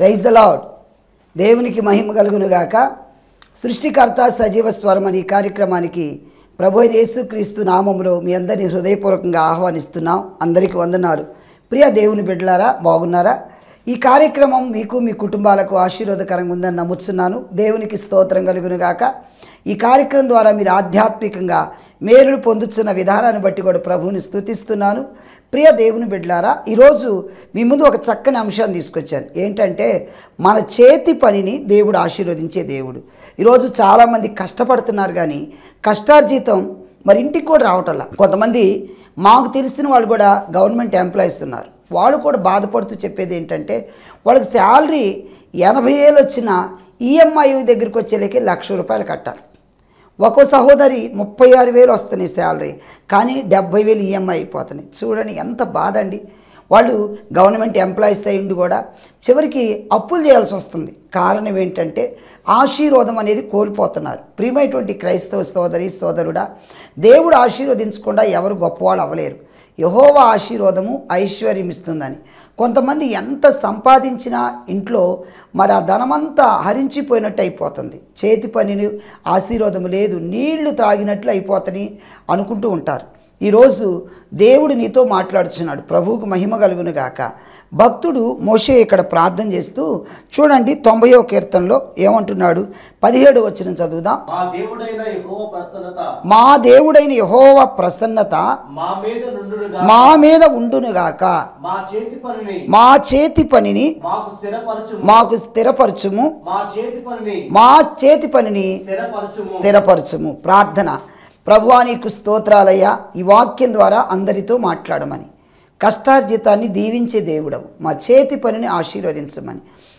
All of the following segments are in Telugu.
ప్రైజ్ ద లాడ్ దేవునికి మహిమ కలుగునుగాక సృష్టికర్త సజీవ స్వరం అనే ఈ కార్యక్రమానికి ప్రభు అయిన యేసుక్రీస్తు నామములో మీ అందరినీ హృదయపూర్వకంగా ఆహ్వానిస్తున్నాం అందరికీ వందనాలు ప్రియ దేవుని బిడ్డలారా బాగున్నారా ఈ కార్యక్రమం మీకు మీ కుటుంబాలకు ఆశీర్వాదకరంగా ఉందని నమ్ముతున్నాను దేవునికి స్తోత్రం కలుగునుగాక ఈ కార్యక్రమం ద్వారా మీరు ఆధ్యాత్మికంగా మేలును పొందుతున్న విధానాన్ని బట్టి కూడా ప్రభువుని స్తుతిస్తున్నాను ప్రియ దేవుని బిడ్డలారా ఈరోజు మీ ముందు ఒక చక్కని అంశాన్ని తీసుకొచ్చాను ఏంటంటే మన చేతి పనిని దేవుడు ఆశీర్వదించే దేవుడు ఈరోజు చాలామంది కష్టపడుతున్నారు కానీ కష్టార్జితం మరి ఇంటికి కూడా రావటంలా కొంతమంది మాకు తెలిసిన వాళ్ళు కూడా గవర్నమెంట్ ఎంప్లాయీస్ ఉన్నారు వాళ్ళు కూడా బాధపడుతూ చెప్పేది ఏంటంటే వాళ్ళకి శాలరీ ఎనభై ఏళ్ళు వచ్చిన ఈఎంఐ దగ్గరికి వచ్చేలేకి లక్ష రూపాయలు కట్టాలి ఒక్కో సహోదరి ముప్పై ఆరు వేలు వస్తున్నాయి శాలరీ కానీ డెబ్బై వేలు ఈఎంఐ అయిపోతున్నాయి చూడండి ఎంత బాధ అండి వాళ్ళు గవర్నమెంట్ ఎంప్లాయీస్ అయ్యిండి కూడా చివరికి అప్పులు చేయాల్సి వస్తుంది కారణం ఏంటంటే ఆశీర్వాదం అనేది కోల్పోతున్నారు ప్రియమైనటువంటి క్రైస్తవ సోదరి సోదరుడా దేవుడు ఆశీర్వదించకుండా ఎవరు గొప్పవాళ్ళు అవ్వలేరు యహోవ ఆశీర్వాదము ఐశ్వర్యం ఇస్తుందని కొంతమంది ఎంత సంపాదించినా ఇంట్లో మరి ఆ ధనమంతా హరించిపోయినట్టు అయిపోతుంది చేతి పనిని ఆశీర్వాదం లేదు నీళ్లు త్రాగినట్లు అయిపోతని అనుకుంటూ ఉంటారు ఈరోజు దేవుడు నీతో మాట్లాడుచున్నాడు ప్రభువుకు మహిమ కలుగును గాక భక్తుడు మోషే ఇక్కడ ప్రార్థన చేస్తూ చూడండి తొంభయో కీర్తనలో ఏమంటున్నాడు పదిహేడు వచ్చిన చదువుదాం మా దేవుడైన యెహోవా ప్రసన్నత మా దేవుడైన యహోవ ప్రసన్నత మా మీద నుండునుగా మా మీద ఉండునుగాక మా చేతి పనిని మా చేతి పనిని మాకు స్థిరపరచుము మాకు స్థిరపరచుము మా చేతి పనిని మా చేతి పనిని స్థిరపరచుము స్థిరపరచుము ప్రార్థన ప్రభువా నీకు స్తోత్రాలయ్యా ఈ వాక్యం ద్వారా అందరితో మాట్లాడమని కష్టార్జితాన్ని దీవించే దేవుడవు మా చేతి పనిని ఆశీర్వదించమని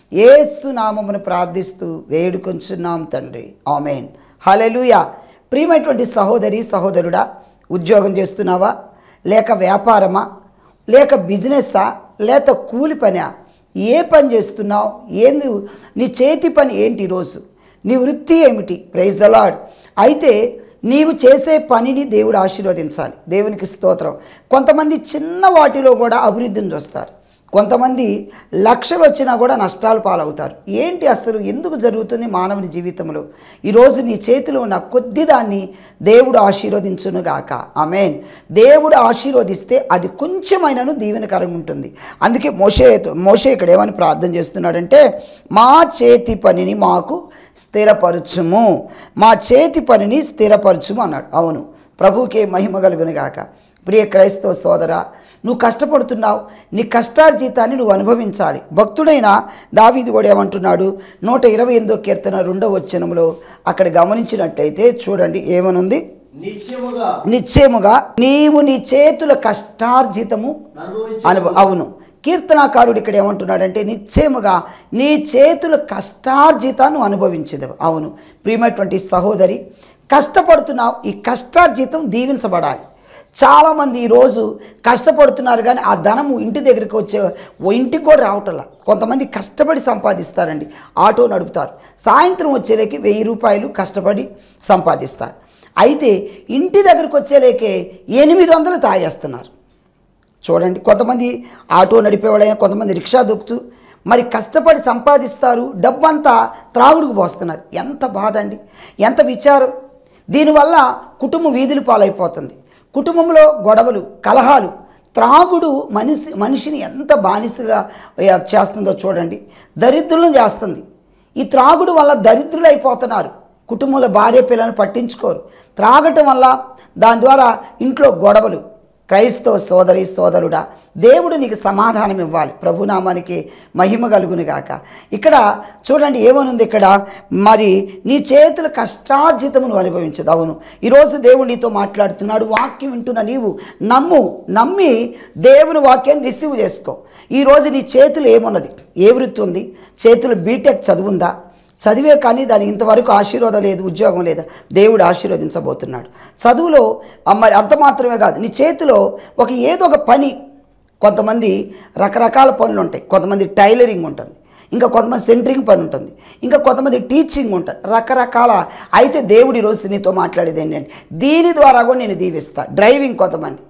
ఏసు నామమును ప్రార్థిస్తూ వేడుకొంచున్నాం తండ్రి ఆమెన్ హలెలుయా ప్రియమైనటువంటి సహోదరి సహోదరుడా ఉద్యోగం చేస్తున్నావా లేక వ్యాపారమా లేక బిజినెస్సా లేక కూలి పనా ఏ పని చేస్తున్నావు ఏంది నీ చేతి పని ఏంటి ఈరోజు నీ వృత్తి ఏమిటి ప్రైజ్ ద లాడ్ అయితే నీవు చేసే పనిని దేవుడు ఆశీర్వదించాలి దేవునికి స్తోత్రం కొంతమంది చిన్న వాటిలో కూడా అభివృద్ధిని చూస్తారు కొంతమంది లక్షలు వచ్చినా కూడా నష్టాలు పాలవుతారు ఏంటి అసలు ఎందుకు జరుగుతుంది మానవుని జీవితంలో ఈరోజు నీ చేతిలో ఉన్న కొద్ది దాన్ని దేవుడు ఆశీర్వదించునుగాక ఆమెన్ దేవుడు ఆశీర్వదిస్తే అది కొంచెమైనను దీవెనకరంగా ఉంటుంది అందుకే మోషే మోషే ఇక్కడ ఏమని ప్రార్థన చేస్తున్నాడంటే మా చేతి పనిని మాకు స్థిరపరచుము మా చేతి పనిని స్థిరపరచుము అన్నాడు అవును ప్రభువుకే మహిమ కలుగునుగాక ప్రియ క్రైస్తవ సోదరా నువ్వు కష్టపడుతున్నావు నీ కష్టార్జితాన్ని నువ్వు అనుభవించాలి భక్తుడైన దావీదు కూడా ఏమంటున్నాడు నూట ఇరవై ఎనిమిదో కీర్తన రెండవ వచనంలో అక్కడ గమనించినట్టయితే చూడండి ఏమనుంది నిశ్చయముగా నిశ్చయముగా నీవు నీ చేతుల కష్టార్జితము అనుభవించు అనుభవ అవును కీర్తనాకారుడు ఇక్కడ ఏమంటున్నాడంటే నిశ్చయముగా నీ చేతుల కష్టార్జితాన్ని అనుభవించదు అవును ప్రియమైనటువంటి సహోదరి కష్టపడుతున్నావు ఈ కష్టార్జితం దీవించబడాలి చాలామంది ఈరోజు కష్టపడుతున్నారు కానీ ఆ ధనము ఇంటి దగ్గరికి వచ్చే ఓ ఇంటికి కూడా రావటంలా కొంతమంది కష్టపడి సంపాదిస్తారండి ఆటో నడుపుతారు సాయంత్రం వచ్చేలేకి వెయ్యి రూపాయలు కష్టపడి సంపాదిస్తారు అయితే ఇంటి దగ్గరికి వచ్చేలేకే ఎనిమిది వందలు తాగేస్తున్నారు చూడండి కొంతమంది ఆటో నడిపేవాడైనా కొంతమంది రిక్షా దొక్కుతూ మరి కష్టపడి సంపాదిస్తారు డబ్బంతా త్రాగుడుకు పోస్తున్నారు ఎంత బాధ అండి ఎంత విచారం దీనివల్ల కుటుంబం వీధులు పాలైపోతుంది కుటుంబంలో గొడవలు కలహాలు త్రాగుడు మనిషి మనిషిని ఎంత బానిసగా చేస్తుందో చూడండి దరిద్రులను చేస్తుంది ఈ త్రాగుడు వల్ల దరిద్రులు అయిపోతున్నారు కుటుంబంలో భార్య పిల్లలను పట్టించుకోరు త్రాగటం వల్ల దాని ద్వారా ఇంట్లో గొడవలు క్రైస్తవ సోదరి సోదరుడా దేవుడు నీకు సమాధానం ఇవ్వాలి ప్రభునామానికి మహిమ కలుగునుగాక ఇక్కడ చూడండి ఏమనుంది ఇక్కడ మరి నీ చేతుల కష్టార్జితమును అనుభవించదు అవును ఈరోజు దేవుడు నీతో మాట్లాడుతున్నాడు వాక్యం వింటున్న నీవు నమ్ము నమ్మి దేవుని వాక్యాన్ని రిసీవ్ చేసుకో ఈరోజు నీ చేతులు ఏమున్నది ఏ వృత్తి ఉంది చేతులు బీటెక్ చదువుందా చదివే కానీ దానికి ఇంతవరకు ఆశీర్వాదం లేదు ఉద్యోగం లేదా దేవుడు ఆశీర్వదించబోతున్నాడు చదువులో ఆ మరి అంత మాత్రమే కాదు నీ చేతిలో ఒక ఏదో ఒక పని కొంతమంది రకరకాల పనులు ఉంటాయి కొంతమంది టైలరింగ్ ఉంటుంది ఇంకా కొంతమంది సెంటరింగ్ పని ఉంటుంది ఇంకా కొంతమంది టీచింగ్ ఉంటుంది రకరకాల అయితే దేవుడు ఈరోజు నీతో మాట్లాడేది ఏంటంటే దీని ద్వారా కూడా నేను దీవిస్తా డ్రైవింగ్ కొంతమంది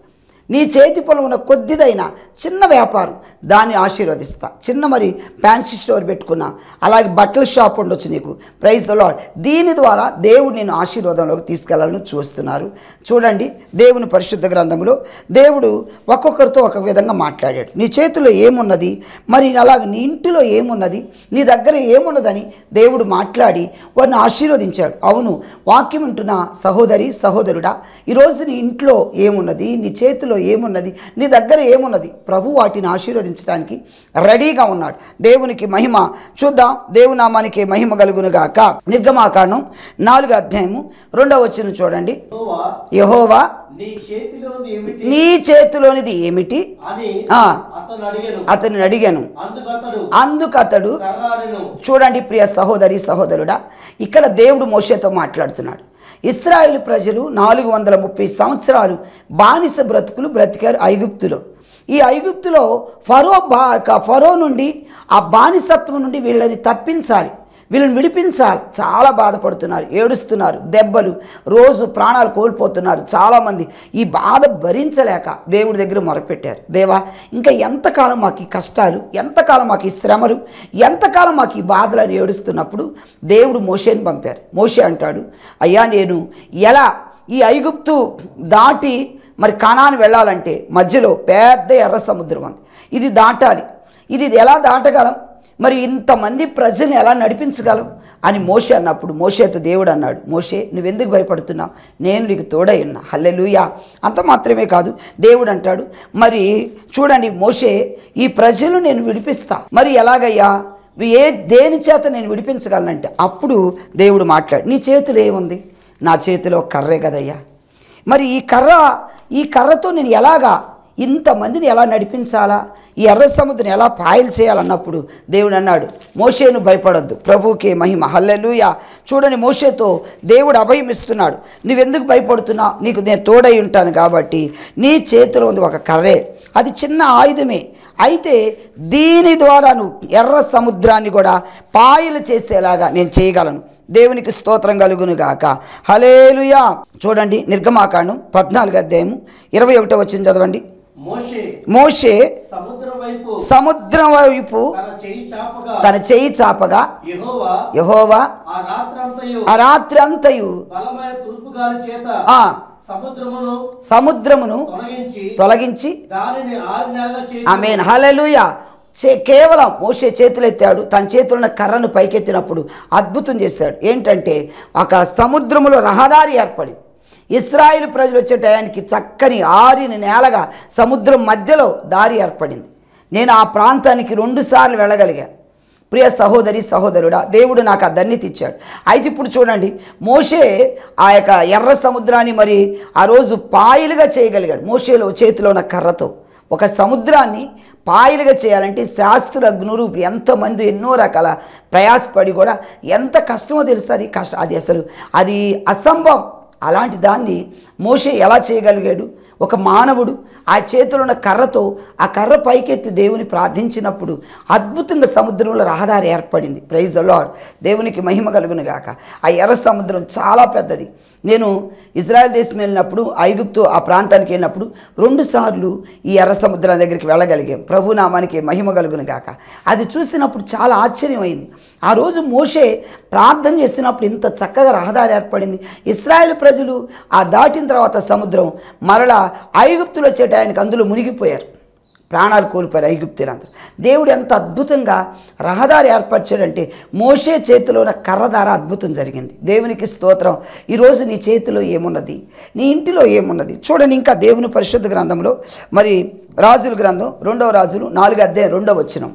నీ చేతి పొలం ఉన్న కొద్దిదైన చిన్న వ్యాపారం దాన్ని ఆశీర్వదిస్తా చిన్న మరి ఫ్యాన్సీ స్టోర్ పెట్టుకున్నా అలాగే బట్టల షాప్ ఉండొచ్చు నీకు ప్రైజ్ ద లాడ్ దీని ద్వారా దేవుడు నేను ఆశీర్వాదంలోకి తీసుకెళ్లాలని చూస్తున్నారు చూడండి దేవుని పరిశుద్ధ గ్రంథంలో దేవుడు ఒక్కొక్కరితో ఒక విధంగా మాట్లాడాడు నీ చేతిలో ఏమున్నది మరి అలాగే నీ ఇంటిలో ఏమున్నది నీ దగ్గర ఏమున్నదని దేవుడు మాట్లాడి వారిని ఆశీర్వదించాడు అవును వాక్యం వింటున్న సహోదరి సహోదరుడా ఈరోజు నీ ఇంట్లో ఏమున్నది నీ చేతిలో ఏమున్నది నీ దగ్గర ఏమున్నది ప్రభు వాటిని ఆశీర్వదించడానికి రెడీగా ఉన్నాడు దేవునికి మహిమ చూద్దాం దేవునామానికి మహిమ కలుగునుగాక నిర్గమాకాండం నాలుగు అధ్యాయము రెండవ వచ్చిన చూడండి యెహోవా యహోవా నీ చేతిలోది ఏమిటి నీ చేతిలోనిది ఏమిటి అని ఆ. అతను అడిగాను అతన్ని అడిగాను అందుకతడు అందుకు అతడు కర్రారెను చూడండి ప్రియ సహోదరి సహోదరుడా ఇక్కడ దేవుడు మోషేతో మాట్లాడుతున్నాడు ఇస్రాయేల్ ప్రజలు నాలుగు వందల ముప్పై సంవత్సరాలు బానిస బ్రతుకులు బ్రతికారు ఐగుప్తులో ఈ ఐగుప్తులో ఫరో బా ఫరో నుండి ఆ బానిసత్వం నుండి వీళ్ళని తప్పించాలి వీళ్ళని విడిపించాలి చాలా బాధపడుతున్నారు ఏడుస్తున్నారు దెబ్బలు రోజు ప్రాణాలు కోల్పోతున్నారు చాలామంది ఈ బాధ భరించలేక దేవుడి దగ్గర మొరపెట్టారు దేవా ఇంకా ఎంతకాలం మాకు ఈ కష్టాలు ఎంతకాలం మాకు ఈ శ్రమలు ఎంతకాలం మాకు ఈ బాధలను ఏడుస్తున్నప్పుడు దేవుడు మోషేని పంపారు మోషే అంటాడు అయ్యా నేను ఎలా ఈ ఐగుప్తు దాటి మరి కానాను వెళ్ళాలంటే మధ్యలో పెద్ద ఎర్ర సముద్రం ఉంది ఇది దాటాలి ఇది ఎలా దాటగలం మరి ఇంతమంది ప్రజల్ని ఎలా నడిపించగలం అని మోషే అన్నప్పుడు మోషేతో దేవుడు అన్నాడు మోషే నువ్వెందుకు భయపడుతున్నావు నేను నీకు తోడై ఉన్నా హల్లెలూయా అంత మాత్రమే కాదు దేవుడు అంటాడు మరి చూడండి మోషే ఈ ప్రజలు నేను విడిపిస్తా మరి ఎలాగయ్యా ఏ దేని చేత నేను విడిపించగలనంటే అప్పుడు దేవుడు మాట్లాడు నీ చేతిలో ఏముంది నా చేతిలో కర్రే కదయ్యా మరి ఈ కర్ర ఈ కర్రతో నేను ఎలాగా ఇంతమందిని ఎలా నడిపించాలా ఈ ఎర్ర సముద్రం ఎలా పాయలు చేయాలన్నప్పుడు దేవుడు అన్నాడు మోషేను భయపడొద్దు ప్రభువుకే మహిమ హల్లెలూయా చూడండి మోషేతో దేవుడు అభయం ఇస్తున్నాడు నువ్వెందుకు భయపడుతున్నా నీకు నేను తోడై ఉంటాను కాబట్టి నీ చేతిలో ఉంది ఒక కర్రే అది చిన్న ఆయుధమే అయితే దీని ద్వారా నువ్వు ఎర్ర సముద్రాన్ని కూడా పాయలు చేసేలాగా నేను చేయగలను దేవునికి స్తోత్రం కలుగును గాక హలేలుయా చూడండి నిర్గమాకాండం పద్నాలుగు అధ్యాయము ఇరవై ఒకటో వచ్చింది చదవండి మోషే మోషే సముద్రం వైపు సముద్రం వైపు తన చెయ్యి చాపగా తన చేయి చాపగా యెహోవా యహోవా ఆ రాత్రంతయు ఆ రాత్రి అంతయు బలమైన తూర్పు గాలి చేత ఆ సముద్రమును సముద్రమును తొలగించి తొలగించి దానిని ఆరు నెలలుగా చేసి ఆమెన్ హలెలుయ చే కేవలం మోసే చేతులు ఎత్తాడు తన చేతులు ఉన్న కర్రను పైకెత్తినప్పుడు అద్భుతం చేశాడు ఏంటంటే ఒక సముద్రములో రహదారి ఏర్పడింది ఇస్రాయిల్ ప్రజలు వచ్చే టయానికి చక్కని ఆరిన నేలగా సముద్రం మధ్యలో దారి ఏర్పడింది నేను ఆ ప్రాంతానికి రెండుసార్లు వెళ్ళగలిగాను ప్రియ సహోదరి సహోదరుడా దేవుడు నాకు ఆ ధన్యత ఇచ్చాడు అయితే ఇప్పుడు చూడండి మోషే ఆ యొక్క ఎర్ర సముద్రాన్ని మరి ఆ రోజు పాయలుగా చేయగలిగాడు మోషేలో చేతిలో ఉన్న కర్రతో ఒక సముద్రాన్ని పాయలుగా చేయాలంటే శాస్త్రజ్ఞులు ఎంతమంది ఎన్నో రకాల ప్రయాసపడి కూడా ఎంత కష్టమో తెలుస్తుంది కష్ట అది అసలు అది అసంభవం అలాంటి దాన్ని మోషే ఎలా చేయగలిగాడు ఒక మానవుడు ఆ చేతిలో ఉన్న కర్రతో ఆ కర్ర పైకెత్తి దేవుని ప్రార్థించినప్పుడు అద్భుతంగా సముద్రంలో రహదారి ఏర్పడింది ప్రైజ్ ద లాడ్ దేవునికి మహిమ కలుగును గాక ఆ ఎర్ర సముద్రం చాలా పెద్దది నేను ఇజ్రాయెల్ దేశం వెళ్ళినప్పుడు ఐగుప్తు ఆ ప్రాంతానికి వెళ్ళినప్పుడు రెండు సార్లు ఈ ఎర్ర సముద్రం దగ్గరికి వెళ్ళగలిగాం ప్రభు నామానికి మహిమ కలుగును గాక అది చూసినప్పుడు చాలా ఆశ్చర్యమైంది ఆ రోజు మోషే ప్రార్థన చేసినప్పుడు ఇంత చక్కగా రహదారి ఏర్పడింది ఇస్రాయేల్ ప్రజలు ఆ దాటిన తర్వాత సముద్రం మరలా ఐగుప్తులు వచ్చే టయానికి అందులో మునిగిపోయారు ప్రాణాలు కోల్పోయారు ఐగుప్తులందరూ దేవుడు ఎంత అద్భుతంగా రహదారి ఏర్పరిచాడంటే మోషే చేతిలో ఉన్న కర్ర ద్వారా అద్భుతం జరిగింది దేవునికి స్తోత్రం ఈరోజు నీ చేతిలో ఏమున్నది నీ ఇంటిలో ఏమున్నది చూడండి ఇంకా దేవుని పరిశుద్ధ గ్రంథంలో మరి రాజుల గ్రంథం రెండవ రాజులు నాలుగు అధ్యాయం రెండవ వచ్చినం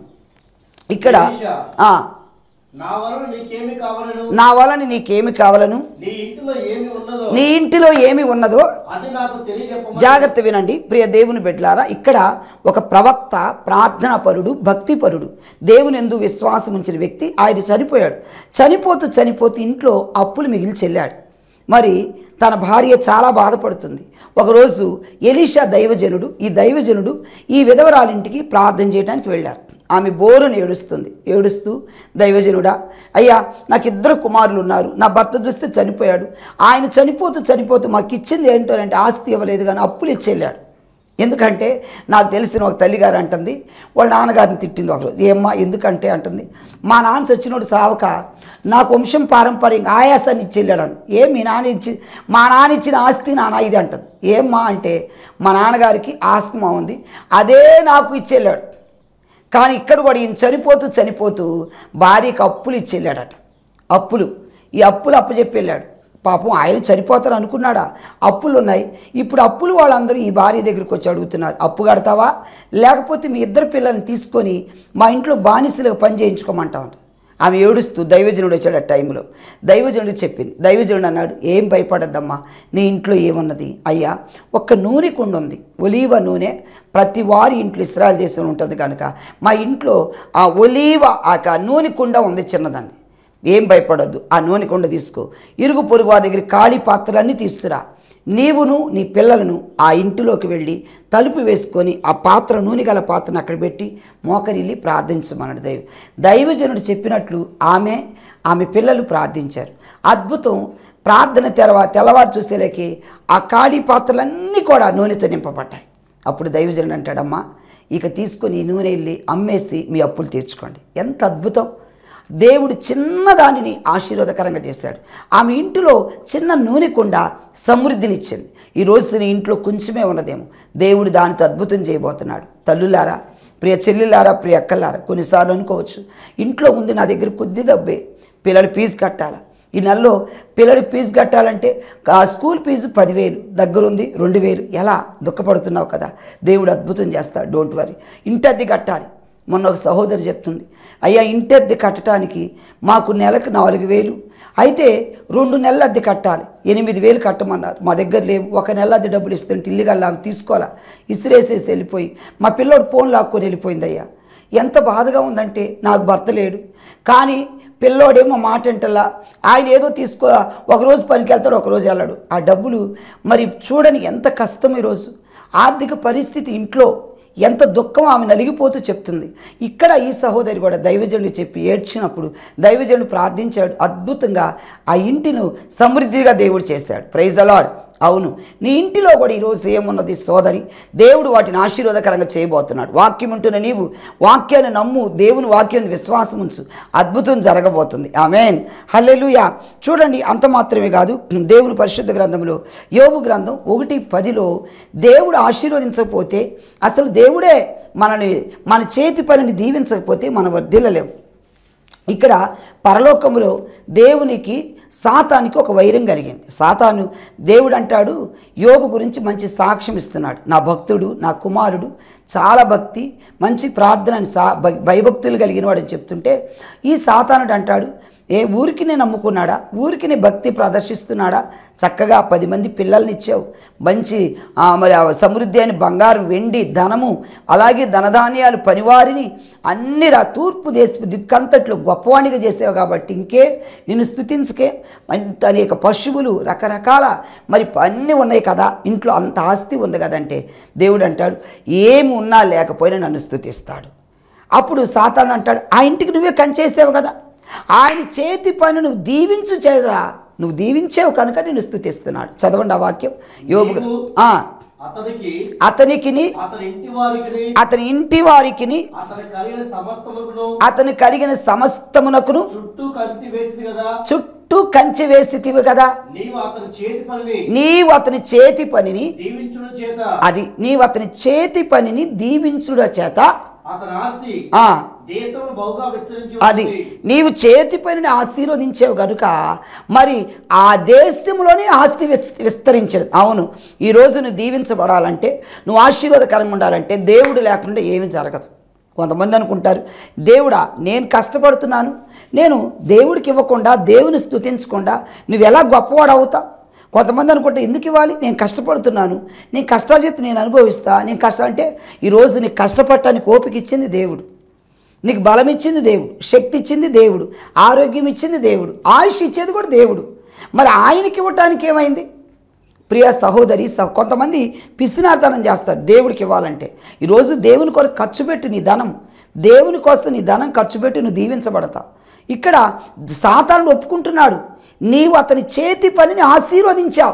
ఇక్కడ ఆ, నా వలన నీకేమి కావాలను నా వలన నీకేమి కావాలను నీ ఇంటిలో ఏమి ఉన్నదో నీ ఇంటిలో ఏమి ఉన్నదో అది నాకు తెలియజెప్పమని జాగ్రత్త వినండి ప్రియ దేవుని బిడ్డలారా ఇక్కడ ఒక ప్రవక్త ప్రార్థనాపరుడు భక్తిపరుడు దేవుని ఎందు విశ్వాసం ఉంచిన వ్యక్తి ఆయన చనిపోయాడు చనిపోతూ చనిపోతూ ఇంట్లో అప్పులు మిగిలి చెల్లాడు మరి తన భార్య చాలా బాధపడుతుంది ఒకరోజు ఎలీషా దైవజనుడు ఈ దైవజనుడు ఈ విధవరాలింటికి ప్రార్థన చేయడానికి వెళ్ళారు ఆమె బోరును ఏడుస్తుంది ఏడుస్తూ దైవజనుడా అయ్యా నాకు ఇద్దరు కుమారులు ఉన్నారు నా భర్త చూస్తే చనిపోయాడు ఆయన చనిపోతూ చనిపోతూ మాకు ఇచ్చింది ఏంటో అంటే ఆస్తి ఇవ్వలేదు కానీ అప్పులు ఇచ్చెళ్ళాడు ఎందుకంటే నాకు తెలిసిన ఒక తల్లిగారు అంటుంది వాళ్ళ నాన్నగారిని తిట్టింది ఒకరోజు ఏమ్మా ఎందుకంటే అంటుంది మా నాన్న చచ్చినోడు సావక నాకు వంశం పారంపర్యంగా ఆయాసాన్ని ఇచ్చి వెళ్ళాడు అంది ఏం మీ నాన్న ఇచ్చి మా నాన్న ఇచ్చిన ఆస్తి నాన్న ఇది అంటుంది ఏమ్మా అంటే మా నాన్నగారికి ఆస్తమా ఉంది అదే నాకు ఇచ్చి వెళ్ళాడు కానీ ఇక్కడ కూడా ఈయన చనిపోతూ చనిపోతూ భార్యకి అప్పులు ఇచ్చి వెళ్ళాడట అప్పులు ఈ అప్పులు అప్పచెప్పి వెళ్ళాడు పాపం ఆయన చనిపోతారు అనుకున్నాడా అప్పులు ఉన్నాయి ఇప్పుడు అప్పులు వాళ్ళందరూ ఈ భార్య దగ్గరికి వచ్చి అడుగుతున్నారు అప్పు కడతావా లేకపోతే మీ ఇద్దరు పిల్లల్ని తీసుకొని మా ఇంట్లో బానిసలుగా పని చేయించుకోమంటావు ఆమె ఏడుస్తూ దైవజనుడు వచ్చాడు ఆ టైంలో దైవజనుడు చెప్పింది దైవజనుడు అన్నాడు ఏం భయపడద్దమ్మా నీ ఇంట్లో ఏమున్నది అయ్యా ఒక్క నూనె కుండ ఉంది ఒలీవ నూనె ప్రతి వారి ఇంట్లో ఇస్రాయల్ దేశంలో ఉంటుంది కనుక మా ఇంట్లో ఆ ఒలీవ ఆ క- నూనె కుండ ఉంది చిన్నదంది ఏం భయపడొద్దు ఆ నూనె కుండ తీసుకో ఇరుగు పొరుగు వారి దగ్గర ఖాళీ పాత్రలన్నీ తీసుకురా నీవును నీ పిల్లలను ఆ ఇంటిలోకి వెళ్ళి తలుపు వేసుకొని ఆ పాత్ర నూనె గల పాత్రను అక్కడ పెట్టి మోకరిల్లి ప్రార్థించమన్నాడు దైవ దైవజనుడు చెప్పినట్లు ఆమె ఆమె పిల్లలు ప్రార్థించారు అద్భుతం ప్రార్థన తెరవ తెల్లవారు చూసేలేకి ఆ ఖాళీ పాత్రలన్నీ కూడా నూనెతో నింపబడ్డాయి అప్పుడు దైవజనుడు అంటాడమ్మా ఇక తీసుకొని ఈ నూనె వెళ్ళి అమ్మేసి మీ అప్పులు తీర్చుకోండి ఎంత అద్భుతం దేవుడు చిన్నదానిని ఆశీర్వాదకరంగా చేశాడు ఆమె ఇంటిలో చిన్న నూనె కుండ సమృద్ధినిచ్చింది ఈ రోజు నీ ఇంట్లో కొంచెమే ఉన్నదేమో దేవుడు దానితో అద్భుతం చేయబోతున్నాడు తల్లులారా ప్రియ చెల్లిలారా ప్రియ అక్కలారా కొన్నిసార్లు అనుకోవచ్చు ఇంట్లో ఉంది నా దగ్గర కొద్ది డబ్బే పిల్లల ఫీజు కట్టాలా ఈ నెలలో పిల్లడి ఫీజు కట్టాలంటే ఆ స్కూల్ ఫీజు పదివేలు దగ్గరుంది రెండు వేలు ఎలా దుఃఖపడుతున్నావు కదా దేవుడు అద్భుతం చేస్తాడు డోంట్ వరీ ఇంటద్దె కట్టాలి మొన్న ఒక సహోదరి చెప్తుంది అయ్యా ఇంటద్దె కట్టడానికి మాకు నెలకు నాలుగు వేలు అయితే రెండు నెలల అద్దె కట్టాలి ఎనిమిది వేలు కట్టమన్నారు మా దగ్గర లేవు ఒక నెల అద్దె డబ్బులు ఇస్తుంటే ఇల్లుగల్లా తీసుకోవాలా ఇసిరేసేసి వెళ్ళిపోయి మా పిల్లోడు ఫోన్ లాక్కొని వెళ్ళిపోయింది అయ్యా ఎంత బాధగా ఉందంటే నాకు భర్త లేడు కానీ పిల్లోడేమో మాట వింటలా ఆయన ఏదో తీసుకో ఒకరోజు పనికి వెళ్తాడు ఒకరోజు వెళ్ళాడు ఆ డబ్బులు మరి చూడని ఎంత కష్టం ఈరోజు ఆర్థిక పరిస్థితి ఇంట్లో ఎంత దుఃఖం ఆమె నలిగిపోతూ చెప్తుంది ఇక్కడ ఈ సహోదరి కూడా దైవజనుడు చెప్పి ఏడ్చినప్పుడు దైవజనుడు ప్రార్థించాడు అద్భుతంగా ఆ ఇంటిను సమృద్ధిగా దేవుడు చేశాడు ప్రైజ్ అలాడ్ అవును నీ ఇంటిలో కూడా ఈరోజు ఏమున్నది సోదరి దేవుడు వాటిని ఆశీర్వాదకరంగా చేయబోతున్నాడు వాక్యం ఉంటున్న నీవు వాక్యాన్ని నమ్ము దేవుని వాక్యాన్ని విశ్వాసం ఉంచు అద్భుతం జరగబోతుంది ఆమెన్ హల్లెలూయా చూడండి అంత మాత్రమే కాదు దేవుని పరిశుద్ధ గ్రంథంలో యోగు గ్రంథం ఒకటి పదిలో దేవుడు ఆశీర్వదించకపోతే అసలు దేవుడే మనని మన చేతి పనిని దీవించకపోతే మనం వర్ధిల్లలేము ఇక్కడ పరలోకములో దేవునికి సాతానికి ఒక వైరం కలిగింది సాతాను దేవుడు అంటాడు యోగు గురించి మంచి సాక్ష్యం ఇస్తున్నాడు నా భక్తుడు నా కుమారుడు చాలా భక్తి మంచి ప్రార్థన సా భ- భయభక్తులు కలిగిన వాడని చెప్తుంటే ఈ సాతానుడు అంటాడు ఏ ఊరికినే నమ్ముకున్నాడా ఊరికినే భక్తి ప్రదర్శిస్తున్నాడా చక్కగా పది మంది పిల్లల్ని ఇచ్చావు మంచి ఆ, మరి ఆ సమృద్ధి అని బంగారు వెండి ధనము అలాగే ధనధాన్యాలు పనివారిని అన్ని రా తూర్పు దేశ దిక్కంతట్లో గొప్పవాణిగా చేసావు కాబట్టి ఇంకే నిన్ను స్థుతించకే అంత అనేక పశువులు రకరకాల మరి అన్నీ ఉన్నాయి కదా ఇంట్లో అంత ఆస్తి ఉంది కదంటే దేవుడు అంటాడు ఏమి ఉన్నా లేకపోయినా నన్ను స్థుతిస్తాడు అప్పుడు సాతాను అంటాడు ఆ ఇంటికి నువ్వే కంచేసావు కదా ఆయన చేతి పని నువ్వు దీవించు చేదా నువ్వు దీవించావు కనుక నేను స్థుతిస్తున్నాడు చదవండి ఆ వాక్యం యోగు నీవు ఆ, అతనికి అతనికిని అతని ఇంటి వారికి అతని ఇంటి వారికిని అతని కలిగిన సమస్తమును అతని కలిగిన సమస్తమునకును చుట్టూ కంచి వేసింది కదా చుట్టూ కంచె వేసితివి కదా నీవు అతని చేతి పనిని నీవు అతని చేతి పనిని దీవించుడు చేత అది నీవు అతని చేతి పనిని దీవించుడ చేత అతని ఆస్తి ఆ దేశంలో బహుగా విస్తరించి అది ఉంది. నీవు చేతి పనిని ఆశీర్వదించావు కనుక మరి ఆ దేశంలోనే ఆస్తి విస్- విస్తరించదు అవును ఈరోజు నువ్వు దీవించబడాలంటే నువ్వు ఆశీర్వాదకరంగా ఉండాలంటే దేవుడు లేకుండా ఏమీ జరగదు కొంతమంది అనుకుంటారు దేవుడా నేను కష్టపడుతున్నాను నేను దేవుడికి ఇవ్వకుండా దేవుని స్తుతించకుండా నువ్వు ఎలా గొప్పవాడు అవుతావు కొంతమంది అనుకుంటే ఎందుకు ఇవ్వాలి నేను కష్టపడుతున్నాను నేను కష్టాజీతం నేను అనుభవిస్తా నేను కష్టం అంటే ఈరోజు నీకు కష్టపడటానికి ఓపిక ఇచ్చింది దేవుడు నీకు బలం ఇచ్చింది దేవుడు శక్తి ఇచ్చింది దేవుడు ఆరోగ్యం ఇచ్చింది దేవుడు ఆయుష్ ఇచ్చేది కూడా దేవుడు మరి ఆయనకి ఇవ్వటానికి ఏమైంది ప్రియ సహోదరి సహ కొంతమంది పిసినార్దనం చేస్తారు దేవుడికి ఇవ్వాలంటే ఈరోజు దేవుని కొరకు ఖర్చు పెట్టి నీ ధనం దేవుని కోసం నీ ధనం ఖర్చు పెట్టి నువ్వు దీవించబడతావు ఇక్కడ సాతాను ఒప్పుకుంటున్నాడు నీవు అతని చేతి పనిని ఆశీర్వదించావు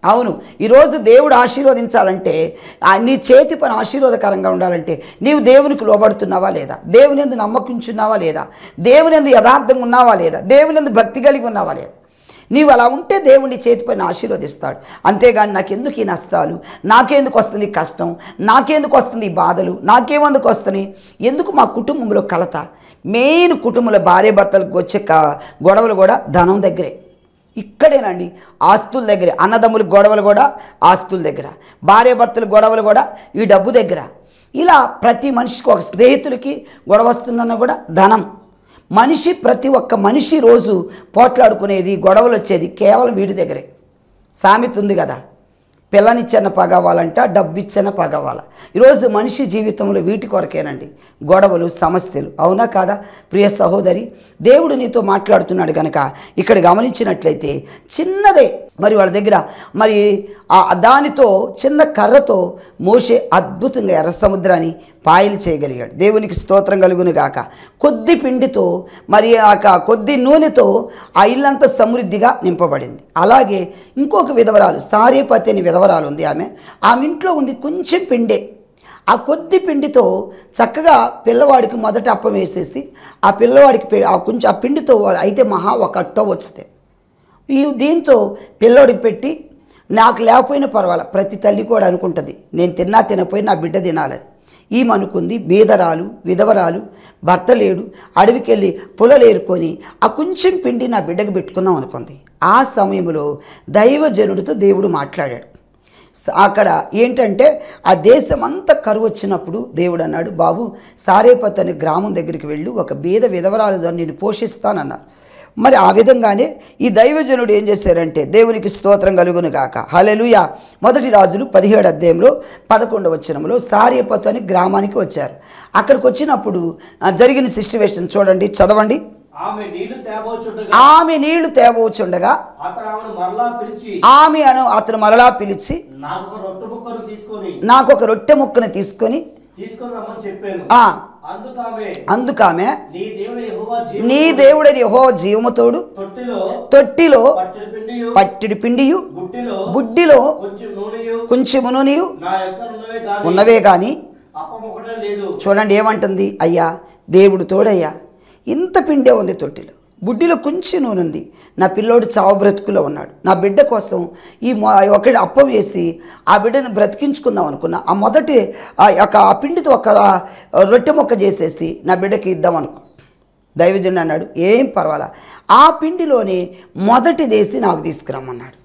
అవును ఈరోజు దేవుడు ఆశీర్వదించాలంటే ఆ నీ చేతి పని ఆశీర్వాదకరంగా ఉండాలంటే నీవు దేవునికి లోబడుతున్నావా లేదా దేవుని ఎందు నమ్మకించున్నావా లేదా దేవుని ఎందు యథార్థంగా ఉన్నావా లేదా దేవుని ఎందు భక్తి కలిగి ఉన్నావా లేదా నీవు అలా ఉంటే దేవుని చేతి పైన ఆశీర్వదిస్తాడు అంతేగాని నాకెందుకు ఈ నష్టాలు నాకెందుకు వస్తుంది ఈ కష్టం నాకెందుకు వస్తుంది ఈ బాధలు నాకేమందుకు వస్తున్నాయి ఎందుకు మా కుటుంబంలో కలత మెయిన్ కుటుంబంలో భార్య భర్తలకు వచ్చే క- గొడవలు కూడా ధనం దగ్గరే ఇక్కడేనండి ఆస్తుల దగ్గర అన్నదమ్ముల గొడవలు కూడా ఆస్తుల దగ్గర భార్య భర్తల గొడవలు కూడా ఈ డబ్బు దగ్గర ఇలా ప్రతి మనిషికి ఒక స్నేహితులకి గొడవ వస్తుందన్న కూడా ధనం మనిషి ప్రతి ఒక్క మనిషి రోజు పోట్లాడుకునేది గొడవలు వచ్చేది కేవలం వీడి దగ్గరే సామెత ఉంది కదా పిల్లనిచ్చన్న పగవాలంట డబ్బు ఇచ్చన్న పగవాల ఈరోజు మనిషి జీవితంలో వీటి కొరకేనండి గొడవలు సమస్యలు అవునా కాదా ప్రియ సహోదరి దేవుడు నీతో మాట్లాడుతున్నాడు కనుక ఇక్కడ గమనించినట్లయితే చిన్నదే మరి వాళ్ళ దగ్గర మరి ఆ దానితో చిన్న కర్రతో మోసే అద్భుతంగా ఎర్ర సముద్రాన్ని పాయలు చేయగలిగాడు దేవునికి స్తోత్రం కలుగును గాక కొద్ది పిండితో మరి ఆ క- కొద్ది నూనెతో ఆ ఇల్లంతా సమృద్ధిగా నింపబడింది అలాగే ఇంకొక విధవరాలు సారేపతి అని విధవరాలు ఉంది ఆమె ఆమె ఇంట్లో ఉంది కొంచెం పిండే ఆ కొద్ది పిండితో చక్కగా పిల్లవాడికి మొదట అప్పం వేసేసి ఆ పిల్లవాడికి పె- ఆ కొంచెం ఆ పిండితో అయితే మహా ఒక అట్టో వస్తుంది ఈ దీంతో పిల్లోడికి పెట్టి నాకు లేకపోయినా పర్వాలేదు ప్రతి తల్లి కూడా అనుకుంటుంది నేను తిన్నా తినపోయి నా బిడ్డ తినాలని ఈమె అనుకుంది బీదరాలు విధవరాలు భర్త లేడు అడవికి వెళ్ళి పొలలేరుకొని ఆ కొంచెం పిండి నా బిడ్డకు పెట్టుకుందాం అనుకుంది ఆ సమయంలో దైవజనుడితో దేవుడు మాట్లాడాడు స- అక్కడ ఏంటంటే ఆ దేశం అంతా కరువు వచ్చినప్పుడు దేవుడు అన్నాడు బాబు సారేపత్ అనే గ్రామం దగ్గరికి వెళ్ళు ఒక బీద విధవరాలు నేను పోషిస్తానన్నారు మరి ఆ విధంగానే ఈ దైవజనుడు ఏం చేశారంటే దేవునికి స్తోత్రం కలుగును గాక హలెలుయ మొదటి రాజులు పదిహేడు అధ్యాయంలో పదకొండవ వచనంలో సారేపత్ అనే గ్రామానికి వచ్చారు అక్కడికి వచ్చినప్పుడు ఆ, జరిగిన సిచ్యువేషన్ చూడండి చదవండి ఆమె నీళ్లు తేబోచుండగా ఆమె నీళ్లు తేబోచుండగా అతను ఆమెను మరలా పిలిచి ఆమె అను అతను మరలా పిలిచి నాకు ఒక రొట్టె ముక్కను తీసుకొని నాకు ఒక రొట్టె ముక్కను తీసుకొని తీసుకొని రమ్మని చెప్పాను ఆ అందుకు ఆమె అందుకామె నీ దేవుడు యెహోవా నీ జీవము దేవుడని యహో జీవముతోడు తొట్టిలో తొట్టిలో పట్టెడు పిండియు పట్టిడి పిండియు బుట్టిలో బుడ్డిలో కొంచెం నూనెయు కొంచెమును నీవు నా యొక్క ఉన్నవే కాదు ఉన్నవే కానీ అప్పం ఒకటే లేదు చూడండి ఏమంటుంది అయ్యా దేవుడు తోడయ్యా ఇంత పిండే ఉంది తొట్టిలో బుడ్డిలో కొంచెం నూనె ఉంది నా పిల్లోడు చావు బ్రతుకులో ఉన్నాడు నా బిడ్డ కోసం ఈ మొ- ఒకటి అప్పం వేసి ఆ బిడ్డను బ్రతికించుకుందాం అనుకున్నా ఆ మొదటి ఆ యొక్క ఆ పిండితో ఒక ఆ రొట్టె మొక్క చేసేసి నా బిడ్డకి ఇద్దాం అనుకో దైవజనుడు అన్నాడు ఏం పర్వాలా ఆ పిండిలోనే మొదటి దేశి నాకు తీసుకురమ్మన్నాడు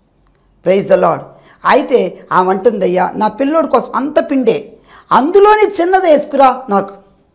ప్రైజ్ ద లాడ్ అయితే ఆమె అంటుందయ్యా నా పిల్లోడి కోసం అంత పిండే అందులోని చిన్నది వేసుకురా నాకు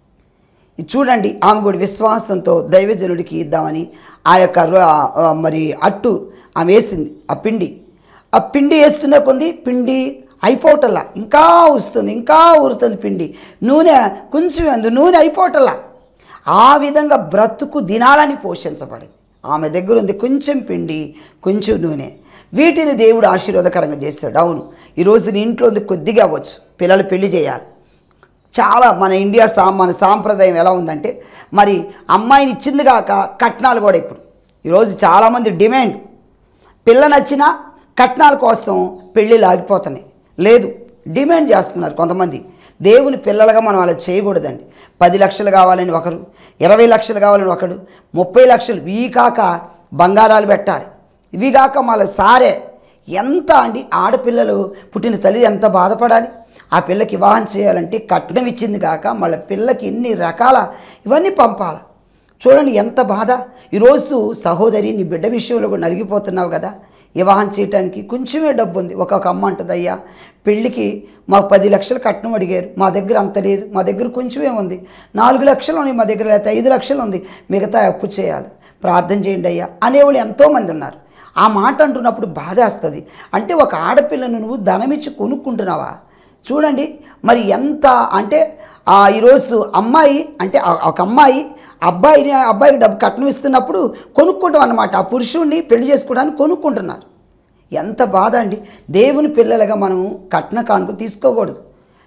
ఇది చూడండి ఆమె కూడా విశ్వాసంతో దైవజనుడికి ఇద్దామని ఆ యొక్క రొ- ఆ మరి అట్టు ఆమె వేసింది ఆ పిండి ఆ పిండి వేస్తున్న కొంది పిండి అయిపోవటల్లా ఇంకా వస్తుంది ఇంకా ఊరుతుంది పిండి నూనె కొంచెం అందు నూనె అయిపోవటల్లా ఆ విధంగా బ్రతుకు దినాలని పోషించబడింది ఆమె దగ్గర ఉంది కొంచెం పిండి కొంచెం నూనె వీటిని దేవుడు ఆశీర్వాదకరంగా చేస్తాడు అవును ఈరోజు నీ ఇంట్లో ఉంది కొద్దిగా అవ్వచ్చు పిల్లలు పెళ్లి చేయాలి చాలా మన ఇండియా సా మన సాంప్రదాయం ఎలా ఉందంటే మరి అమ్మాయిని ఇచ్చింది కాక కట్నాలు కూడా ఇప్పుడు ఈరోజు చాలామంది డిమాండ్ పిల్ల నచ్చిన కట్నాల కోసం పెళ్ళిళ్ళు ఆగిపోతున్నాయి లేదు డిమాండ్ చేస్తున్నారు కొంతమంది దేవుని పిల్లలుగా మనం అలా చేయకూడదండి పది లక్షలు కావాలని ఒకరు ఇరవై లక్షలు కావాలని ఒకడు ముప్పై లక్షలు ఇవి కాక బంగారాలు పెట్టాలి ఇవి కాక మళ్ళీ సారే ఎంత అండి ఆడపిల్లలు పుట్టిన తల్లి ఎంత బాధపడాలి ఆ పిల్లకి వివాహం చేయాలంటే కట్నం ఇచ్చింది కాక మళ్ళీ పిల్లకి ఇన్ని రకాల ఇవన్నీ పంపాలి చూడండి ఎంత బాధ ఈరోజు సహోదరి నీ బిడ్డ విషయంలో కూడా నలిగిపోతున్నావు కదా వివాహం చేయడానికి కొంచెమే డబ్బు ఉంది ఒక్కొక్క అమ్మ అంటుంది అయ్యా పెళ్ళికి మాకు పది లక్షలు కట్నం అడిగారు మా దగ్గర అంత లేదు మా దగ్గర కొంచెమే ఉంది నాలుగు లక్షలు ఉన్నాయి మా దగ్గర లేకపోతే ఐదు లక్షలు ఉంది మిగతా అప్పు చేయాలి ప్రార్థన చేయండి అయ్యా అనేవాళ్ళు ఎంతోమంది ఉన్నారు ఆ మాట అంటున్నప్పుడు బాధేస్తుంది అంటే ఒక ఆడపిల్లను నువ్వు ధనమిచ్చి కొనుక్కుంటున్నావా చూడండి మరి ఎంత అంటే ఆ ఈరోజు అమ్మాయి అంటే ఆ- ఒక అమ్మాయి అబ్బాయిని అబ్బాయికి డబ్బు కట్నం ఇస్తున్నప్పుడు కొనుక్కుంటాం అన్నమాట ఆ పురుషుడిని పెళ్లి చేసుకోవడానికి కొనుక్కుంటున్నారు ఎంత బాధ అండి దేవుని పిల్లలుగా మనం కట్న కానుక తీసుకోకూడదు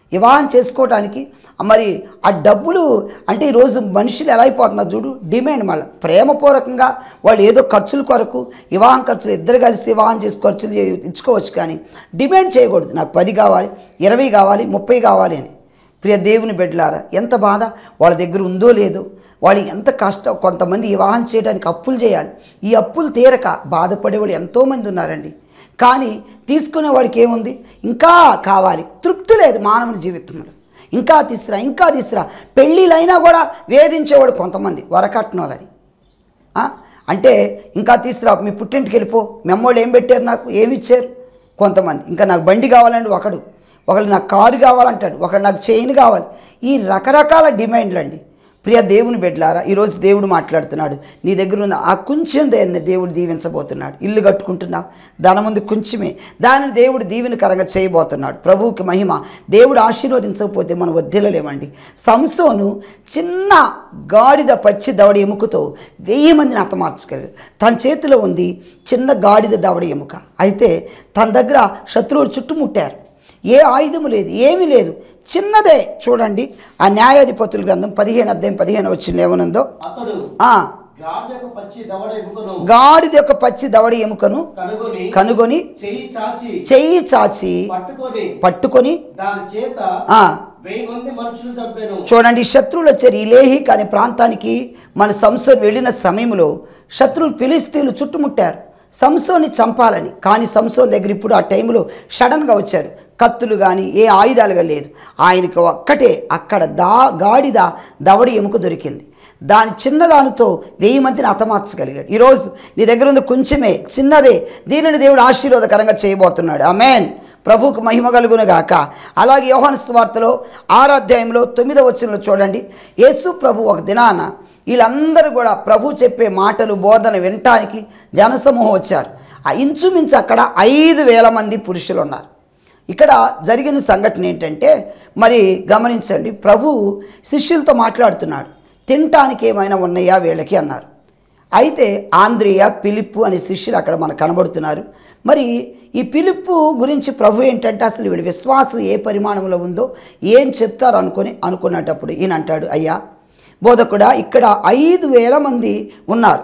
వివాహం చేసుకోవడానికి మరి ఆ డబ్బులు అంటే ఈరోజు మనుషులు ఎలా అయిపోతున్నారు చూడు డిమాండ్ మళ్ళీ ప్రేమపూర్వకంగా వాళ్ళు ఏదో ఖర్చుల కొరకు వివాహం ఖర్చులు ఇద్దరు కలిసి వివాహం చేసి ఖర్చులు చే- ఇచ్చుకోవచ్చు కానీ డిమాండ్ చేయకూడదు నాకు పది కావాలి ఇరవై కావాలి ముప్పై కావాలి అని ప్రియ దేవుని బిడ్డలారా ఎంత బాధ వాళ్ళ దగ్గర ఉందో లేదో వాళ్ళు ఎంత కష్టం కొంతమంది వివాహం చేయడానికి అప్పులు చేయాలి ఈ అప్పులు తీరక బాధపడేవాళ్ళు ఎంతోమంది ఉన్నారండి కానీ తీసుకునేవాడికి ఏముంది ఇంకా కావాలి తృప్తి లేదు మానవుని జీవితంలో ఇంకా తీసురా ఇంకా తీసురా పెళ్ళిళ్ళైనా కూడా వేధించేవాడు కొంతమంది వరకట్నాలని ఆ? అంటే ఇంకా తీసుకురా మీ పుట్టింటికి వెళ్ళిపో మెమ్మోళ్ళు ఏం పెట్టారు నాకు ఏమి ఇచ్చారు కొంతమంది ఇంకా నాకు బండి కావాలండి ఒకడు ఒకళ్ళు నాకు కారు కావాలంటాడు ఒకడు నాకు చైన్ కావాలి ఈ రకరకాల డిమాండ్లు అండి ప్రియ దేవుని బిడ్డలారా ఈరోజు దేవుడు మాట్లాడుతున్నాడు నీ దగ్గర ఉన్న ఆ కొంచెం దేన్ని దేవుడు దీవించబోతున్నాడు ఇల్లు కట్టుకుంటున్నావు దాని ముందు కొంచెమే దానిని దేవుడు దీవెనకరంగా చేయబోతున్నాడు ప్రభువుకి మహిమ దేవుడు ఆశీర్వదించకపోతే మనం వర్ధిల్లలేమండి సంసోను చిన్న గాడిద పచ్చి దవడ ఎముకతో వెయ్యి మందిని హతమార్చగలరు తన చేతిలో ఉంది చిన్న గాడిద దవడ ఎముక అయితే తన దగ్గర శత్రువులు చుట్టుముట్టారు ఏ ఆయుధము లేదు ఏమీ లేదు చిన్నదే చూడండి ఆ న్యాయాధిపతుల గ్రంథం పదిహేను అధ్యాయం పదిహేను వచ్చింది ఏమనుందో అతడు ఆ గాడిదకు పచ్చి దవడ ఎముకను గాడిద యొక్క పచ్చి దవడ ఎముకను కనుగొని కనుగొని చెయ్యి చాచి చెయ్యి చాచి పట్టుకొని పట్టుకొని దాని చేత ఆ వెయ్యి మంది మనుషులు చంపాను చూడండి శత్రువులు వచ్చారు ఈ లేహి అనే ప్రాంతానికి మన సంస్థ వెళ్ళిన సమయంలో శత్రువులు ఫిలిస్తీన్లు చుట్టుముట్టారు సంసోని చంపాలని కానీ సంసోన్ దగ్గర ఇప్పుడు ఆ టైంలో సడన్గా వచ్చారు కత్తులు కానీ ఏ ఆయుధాలుగా లేదు ఆయనకి ఒక్కటే అక్కడ దా గాడిద దవడి ఎముక దొరికింది దాని చిన్నదానితో వెయ్యి మందిని హతమార్చగలిగాడు ఈరోజు నీ దగ్గర ఉంది కొంచెమే చిన్నదే దీనిని దేవుడు ఆశీర్వాదకరంగా చేయబోతున్నాడు ఆమెన్ ప్రభువుకు మహిమ కలుగును గాక అలాగే యోహాను సువార్తలో ఆరో అధ్యాయంలో తొమ్మిదో వచనంలో చూడండి యేసు ప్రభు ఒక దినాన వీళ్ళందరూ కూడా ప్రభు చెప్పే మాటలు బోధన వినటానికి జనసమూహం వచ్చారు ఆ ఇంచుమించు అక్కడ ఐదు వేల మంది పురుషులు ఉన్నారు ఇక్కడ జరిగిన సంఘటన ఏంటంటే మరి గమనించండి ప్రభు శిష్యులతో మాట్లాడుతున్నాడు తినటానికి ఏమైనా ఉన్నాయా వీళ్ళకి అన్నారు అయితే ఆంద్రియ పిలిప్పు అనే శిష్యులు అక్కడ మనకు కనబడుతున్నారు మరి ఈ పిలుపు గురించి ప్రభు ఏంటంటే అసలు వీడి విశ్వాసం ఏ పరిమాణంలో ఉందో ఏం చెప్తారు అనుకొని అనుకున్నటప్పుడు ఈయన అంటాడు అయ్యా బోధకుడా ఇక్కడ ఐదు వేల మంది ఉన్నారు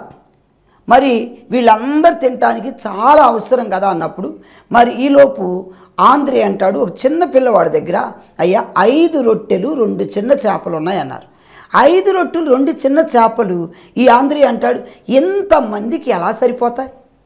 మరి వీళ్ళందరూ తినటానికి చాలా అవసరం కదా అన్నప్పుడు మరి ఈలోపు ఆంధ్రే అంటాడు ఒక చిన్న పిల్లవాడి దగ్గర అయ్యా ఐదు రొట్టెలు రెండు చిన్న చేపలు ఉన్నాయన్నారు ఐదు రొట్టెలు రెండు చిన్న చేపలు ఈ ఆంధ్రే అంటాడు ఎంతమందికి ఎలా సరిపోతాయి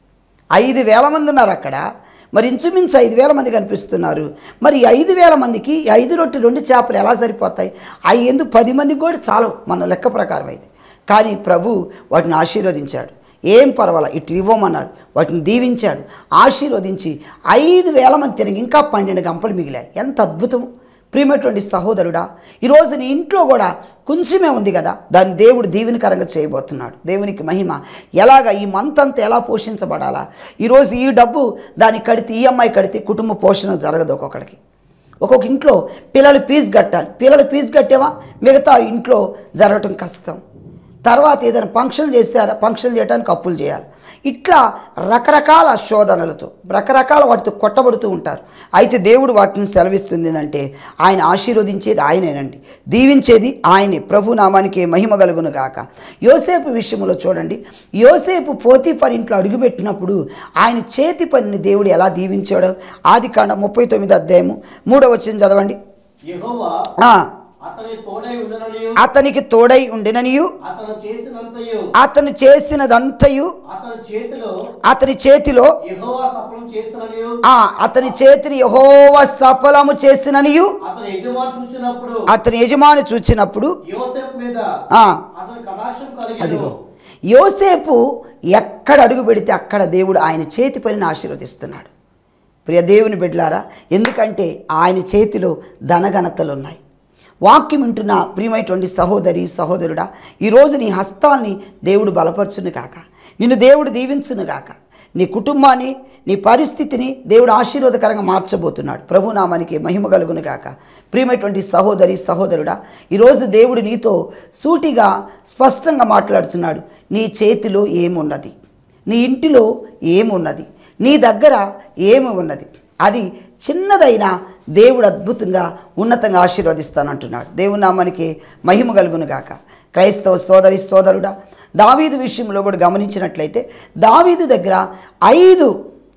ఐదు వేల మంది ఉన్నారు అక్కడ మరి ఇంచుమించు ఐదు వేల మంది కనిపిస్తున్నారు మరి ఈ ఐదు వేల మందికి ఈ ఐదు రొట్టెలు రెండు చేపలు ఎలా సరిపోతాయి అవి ఎందుకు పది మందికి కూడా చాలు మన లెక్క ప్రకారం అయితే కానీ ప్రభు వాటిని ఆశీర్వదించాడు ఏం పర్వాలా ఇటు ఇవ్వమన్నారు వాటిని దీవించాడు ఆశీర్వదించి ఐదు వేల మంది తిరిగి ఇంకా పన్నెండు గంపలు మిగిలాయి ఎంత అద్భుతం ప్రియమైనటువంటి సహోదరుడా ఈరోజు నీ ఇంట్లో కూడా కొంచెమే ఉంది కదా దాన్ని దేవుడు దీవెనకరంగా చేయబోతున్నాడు దేవునికి మహిమ ఎలాగ ఈ మంత్ అంతా ఎలా పోషించబడాలా ఈరోజు ఈ డబ్బు దానికి కడితే ఈఎంఐ కడితే కుటుంబ పోషణ జరగదు ఒక్కొక్కడికి ఒక్కొక్క ఇంట్లో పిల్లలు ఫీజు కట్టాలి పిల్లలు ఫీజు కట్టేవా మిగతా ఇంట్లో జరగటం కష్టం తర్వాత ఏదైనా ఫంక్షన్ చేస్తారా ఫంక్షన్ చేయడానికి అప్పులు చేయాలి ఇట్లా రకరకాల శోధనలతో రకరకాల వాటితో కొట్టబడుతూ ఉంటారు అయితే దేవుడు వాటిని సెలవిస్తుంది అంటే ఆయన ఆశీర్వదించేది ఆయనేనండి దీవించేది ఆయనే ప్రభు నామానికి మహిమ కలుగును గాక యోసేపు విషయంలో చూడండి యోసేపు పోతీఫర్ ఇంట్లో అడుగుపెట్టినప్పుడు ఆయన చేతి పనిని దేవుడు ఎలా దీవించాడో ఆది కాండ ముప్పై తొమ్మిది అధ్యాయము మూడవ వచ్చింది చదవండి యెహోవా ఆ, అతని తోడై ఉండననియు అతనికి తోడై ఉండిననియు అతను చేసినంతయు అతను చేసినదంతయు అతని చేతిలో అతని చేతిలో యెహోవా సఫలం చేస్తున్ననియు ఆ అతని చేతిని యహోవ సఫలము చేసిననియు అతని యజమాని చూసినప్పుడు అతని యజమాని చూచినప్పుడు యోసేపు మీద ఆ అతని కటాక్షం అదిగో కలిగిన యోసేపు ఎక్కడ అడుగు పెడితే అక్కడ దేవుడు ఆయన చేతి పనిని ఆశీర్వదిస్తున్నాడు ప్రియ దేవుని బిడ్డలారా ఎందుకంటే ఆయన చేతిలో ధనఘనతలు ఉన్నాయి వాక్యం వింటున్న ప్రియమైనటువంటి సహోదరి సహోదరుడా ఈరోజు నీ హస్తాల్ని దేవుడు బలపరచును కాక నిన్ను దేవుడు దీవించును గాక నీ కుటుంబాన్ని నీ పరిస్థితిని దేవుడు ఆశీర్వాదకరంగా మార్చబోతున్నాడు ప్రభునామానికి మహిమ కలుగును గాక ప్రియమైనటువంటి సహోదరి సహోదరుడా ఈరోజు దేవుడు నీతో సూటిగా స్పష్టంగా మాట్లాడుతున్నాడు నీ చేతిలో ఏమున్నది నీ ఇంటిలో ఏమున్నది నీ దగ్గర ఏమి ఉన్నది అది చిన్నదైనా దేవుడు అద్భుతంగా ఉన్నతంగా ఆశీర్వదిస్తానంటున్నాడు దేవుని నామానికి మహిమ కలుగును గాక క్రైస్తవ సోదరి సోదరుడా దావీదు విషయంలో కూడా గమనించినట్లయితే దావీదు దగ్గర ఐదు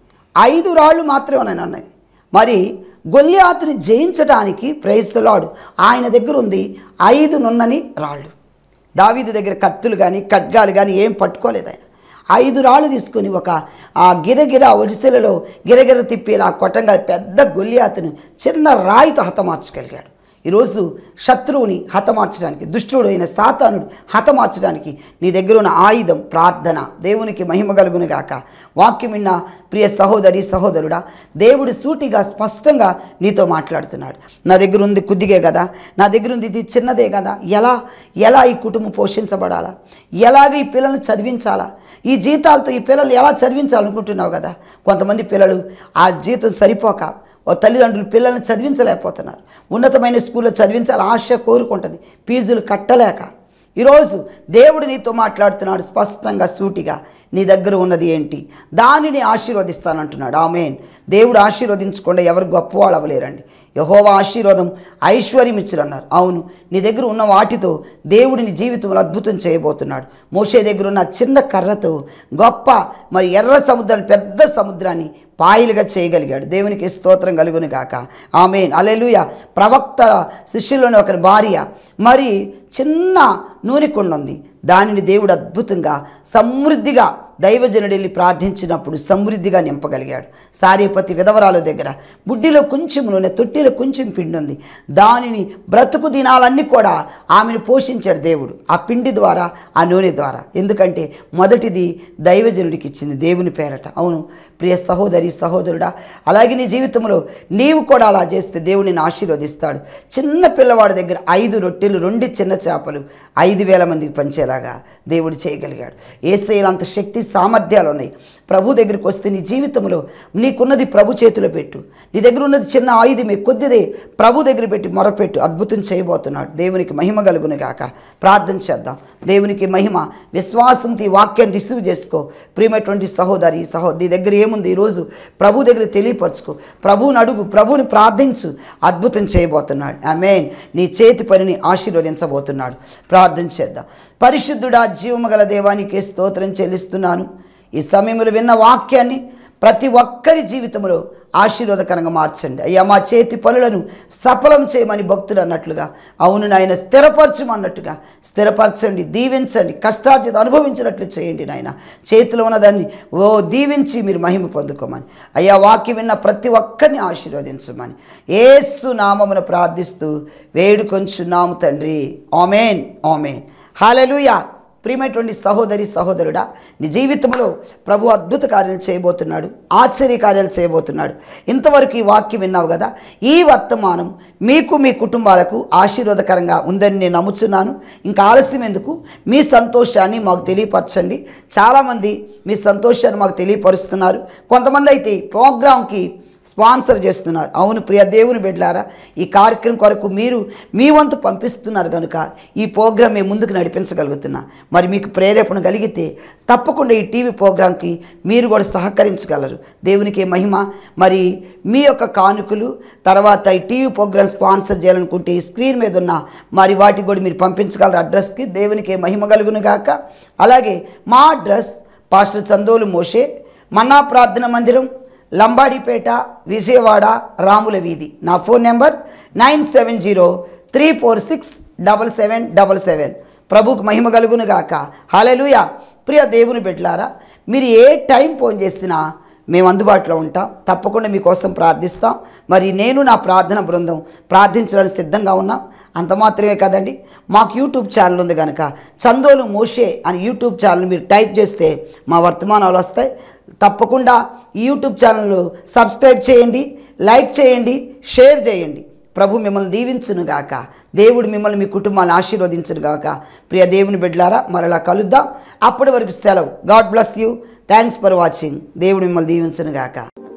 ఐదు రాళ్ళు మాత్రమే ఉన్నాయి మరి గొల్లియాతుని జయించడానికి ప్రయత్నలాడు ఆయన దగ్గర ఉంది ఐదు నున్నని రాళ్ళు దావీదు దగ్గర కత్తులు కానీ ఖడ్గాలు కానీ ఏం పట్టుకోలేదు ఆయన ఐదు రాళ్ళు తీసుకొని ఒక ఆ గిరగిర ఒడిసెలలో గిరగిర తిప్పి ఇలా కొట్టంగా పెద్ద గొల్లియాతును చిన్న రాయితో హతమార్చగలిగాడు ఈరోజు శత్రువుని హతమార్చడానికి దుష్టుడు అయిన సాతానుడు హతమార్చడానికి నీ దగ్గర ఉన్న ఆయుధం ప్రార్థన దేవునికి మహిమ కలుగును గాక వాక్యం విన్న ప్రియ సహోదరి సహోదరుడా దేవుడు సూటిగా స్పష్టంగా నీతో మాట్లాడుతున్నాడు నా దగ్గర ఉంది కొద్దిగే కదా నా దగ్గర ఉంది ఇది చిన్నదే కదా ఎలా ఎలా ఈ కుటుంబం పోషించబడాలా ఎలాగ ఈ పిల్లల్ని చదివించాలా ఈ జీతాలతో ఈ పిల్లలు ఎలా చదివించాలనుకుంటున్నావు కదా కొంతమంది పిల్లలు ఆ జీతం సరిపోక ఓ తల్లిదండ్రులు పిల్లల్ని చదివించలేకపోతున్నారు ఉన్నతమైన స్కూల్లో చదివించాలి ఆశ కోరుకుంటుంది ఫీజులు కట్టలేక ఈరోజు దేవుడు నీతో మాట్లాడుతున్నాడు స్పష్టంగా సూటిగా నీ దగ్గర ఉన్నది ఏంటి దానిని ఆశీర్వదిస్తానంటున్నాడు ఆమెన్ దేవుడు ఆశీర్వదించకుండా ఎవరు గొప్పవాళ్ళు అవ్వలేరండి యహోవా ఆశీర్వాదం ఐశ్వర్యం ఇచ్చురన్నారు అవును నీ దగ్గర ఉన్న వాటితో దేవుడు నీ జీవితంలో అద్భుతం చేయబోతున్నాడు మోషే దగ్గర ఉన్న చిన్న కర్రతో గొప్ప మరి ఎర్ర సముద్రాన్ని పెద్ద సముద్రాన్ని పాయలుగా చేయగలిగాడు దేవునికి స్తోత్రం కలుగును గాక ఆమె అలెలుయ ప్రవక్త శిష్యుల్లోని ఒకరి భార్య మరి చిన్న నూనె కుండ ఉంది దానిని దేవుడు అద్భుతంగా సమృద్ధిగా దైవజనుడు వెళ్ళి ప్రార్థించినప్పుడు సమృద్ధిగా నింపగలిగాడు సారీపతి విధవరాల దగ్గర బుడ్డిలో కొంచెం నూనె తొట్టిలో కొంచెం పిండి ఉంది దానిని బ్రతుకు దినాలన్నీ కూడా ఆమెను పోషించాడు దేవుడు ఆ పిండి ద్వారా ఆ నూనె ద్వారా ఎందుకంటే మొదటిది దైవజనుడికి ఇచ్చింది దేవుని పేరట అవును ప్రియ సహోదరి సహోదరుడా అలాగే నీ జీవితంలో నీవు కూడా అలా చేస్తే దేవుడు నిన్ను ఆశీర్వదిస్తాడు చిన్న పిల్లవాడి దగ్గర ఐదు రొట్టెలు రెండు చిన్న చేపలు ఐదు వేల మందికి పంచేలాగా దేవుడు చేయగలిగాడు ఏసేలంత శక్తి సామర్థ్యాలు ఉన్నాయి ప్రభు దగ్గరికి వస్తే నీ జీవితంలో నీకున్నది ప్రభు చేతిలో పెట్టు నీ దగ్గర ఉన్నది చిన్న ఆయుధమే కొద్దిదే ప్రభు దగ్గర పెట్టి మొరపెట్టు అద్భుతం చేయబోతున్నాడు దేవునికి మహిమ కలుగును గాక ప్రార్థన చేద్దాం దేవునికి మహిమ విశ్వాసంతో ఈ వాక్యాన్ని రిసీవ్ చేసుకో ప్రియమైనటువంటి సహోదరి సహో నీ దగ్గర ఏముంది ఈరోజు ప్రభు దగ్గర తెలియపరచుకో ప్రభువుని అడుగు ప్రభువుని ప్రార్థించు అద్భుతం చేయబోతున్నాడు ఆమెన్ నీ చేతి పనిని ఆశీర్వదించబోతున్నాడు ప్రార్థన చేద్దాం పరిశుద్ధుడా జీవము గల దేవానికి స్తోత్రం చెల్లిస్తున్నాను ఈ సమయంలో విన్న వాక్యాన్ని ప్రతి ఒక్కరి జీవితంలో ఆశీర్వాదకరంగా మార్చండి అయ్యా మా చేతి పనులను సఫలం చేయమని భక్తులు అన్నట్లుగా అవును నాయన స్థిరపరచమన్నట్టుగా స్థిరపరచండి దీవించండి కష్టార్జిత అనుభవించినట్లు చేయండి నాయన చేతిలో ఉన్నదాన్ని ఓ దీవించి మీరు మహిమ పొందుకోమని అయ్యా వాక్యం విన్న ప్రతి ఒక్కరిని ఆశీర్వదించమని ఏసు నామమును ప్రార్థిస్తూ వేడుకొంచున్నాము తండ్రి ఆమెన్ ఆమెన్ హాలెలూయా ప్రియమైనటువంటి సహోదరి సహోదరుడా నీ జీవితంలో ప్రభు అద్భుత కార్యాలు చేయబోతున్నాడు ఆశ్చర్య కార్యాలు చేయబోతున్నాడు ఇంతవరకు ఈ వాక్యం విన్నావు కదా ఈ వర్తమానం మీకు మీ కుటుంబాలకు ఆశీర్వాదకరంగా ఉందని నేను నమ్ముచున్నాను ఇంకా ఆలస్యం ఎందుకు మీ సంతోషాన్ని మాకు తెలియపరచండి చాలామంది మీ సంతోషాన్ని మాకు తెలియపరుస్తున్నారు కొంతమంది అయితే ఈ ప్రోగ్రాంకి స్పాన్సర్ చేస్తున్నారు అవును ప్రియ దేవుని బిడ్డలారా ఈ కార్యక్రమం కొరకు మీరు మీ వంతు పంపిస్తున్నారు కనుక ఈ ప్రోగ్రాం మేము ముందుకు నడిపించగలుగుతున్నా మరి మీకు ప్రేరేపణ కలిగితే తప్పకుండా ఈ టీవీ ప్రోగ్రాంకి మీరు కూడా సహకరించగలరు దేవునికి మహిమ మరి మీ యొక్క కానుకలు తర్వాత ఈ టీవీ ప్రోగ్రామ్ స్పాన్సర్ చేయాలనుకుంటే ఈ స్క్రీన్ మీద ఉన్న మరి వాటికి కూడా మీరు పంపించగలరు అడ్రస్కి దేవునికి మహిమ కలుగును గాక అలాగే మా address pastor Chandolu Moshe Manna ప్రార్థన మందిరం లంబాడిపేట విజయవాడ రాముల వీధి నా phone number nine seven zero three four six double seven double seven ప్రభుకు మహిమ కలుగును గాక హాలెలుయ ప్రియ దేవుని బిడ్డలారా మీరు ఏ టైం ఫోన్ చేసినా మేము అందుబాటులో ఉంటాం తప్పకుండా మీకోసం ప్రార్థిస్తాం మరి నేను నా ప్రార్థన బృందం ప్రార్థించడానికి సిద్ధంగా ఉన్నాం అంత మాత్రమే కదండి మాకు యూట్యూబ్ ఛానల్ ఉంది కనుక చందోలు మోషే అని యూట్యూబ్ ఛానల్ మీరు టైప్ చేస్తే మా వర్తమానాలు వస్తాయి తప్పకుండా ఈ యూట్యూబ్ ఛానల్ సబ్స్క్రైబ్ చేయండి లైక్ చేయండి షేర్ చేయండి ప్రభు మిమ్మల్ని దీవించును గాక దేవుడు మిమ్మల్ని మీ కుటుంబాన్ని ఆశీర్వదించును గాక ప్రియ దేవుని బిడ్డలారా మరలా కలుద్దాం అప్పటి వరకు సెలవు God bless you thanks for watching దేవుడు మిమ్మల్ని దీవించును గాక